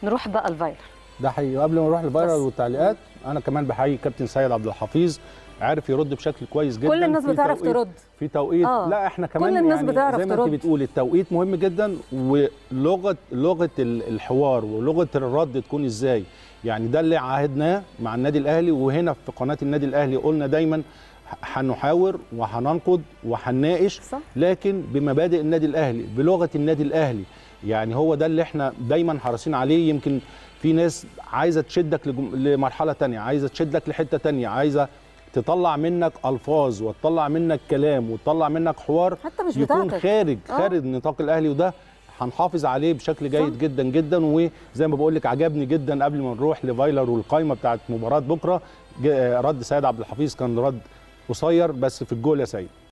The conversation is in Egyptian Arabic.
نروح بقى الفايلر ده حقيقي قبل ما نروح للفايرال بس. والتعليقات انا كمان بحيي كابتن سيد عبد الحفيظ عارف يرد بشكل كويس جدا كل الناس في بتعرف توقيت- ترد في توقيت آه. لا احنا كمان كل الناس يعني بتعرف زي ما ترد. انت بتقولي التوقيت مهم جدا ولغه لغه ال- الحوار ولغه الرد تكون ازاي يعني ده اللي عاهدناه مع النادي الاهلي وهنا في قناه النادي الاهلي قلنا دايما ح- هنحاور وهننقد وهنناقش صح لكن بمبادئ النادي الاهلي بلغه النادي الاهلي يعني هو ده اللي احنا دايما حريصين عليه يمكن في ناس عايزه تشدك لجم- لمرحله تانية عايزه تشدك لحته تانية عايزه تطلع منك الفاظ وتطلع منك كلام وتطلع منك حوار حتى مش يكون بتاعتك خارج آه. خارج نطاق الاهلي وده هنحافظ عليه بشكل جيد صح. جدا جدا وزي ما بقول لك عجبني جدا قبل ما نروح لفايلر والقايمه بتاعت مباراه بكره ج- رد سيد عبد الحفيظ كان رد قصير بس في الجول يا سيد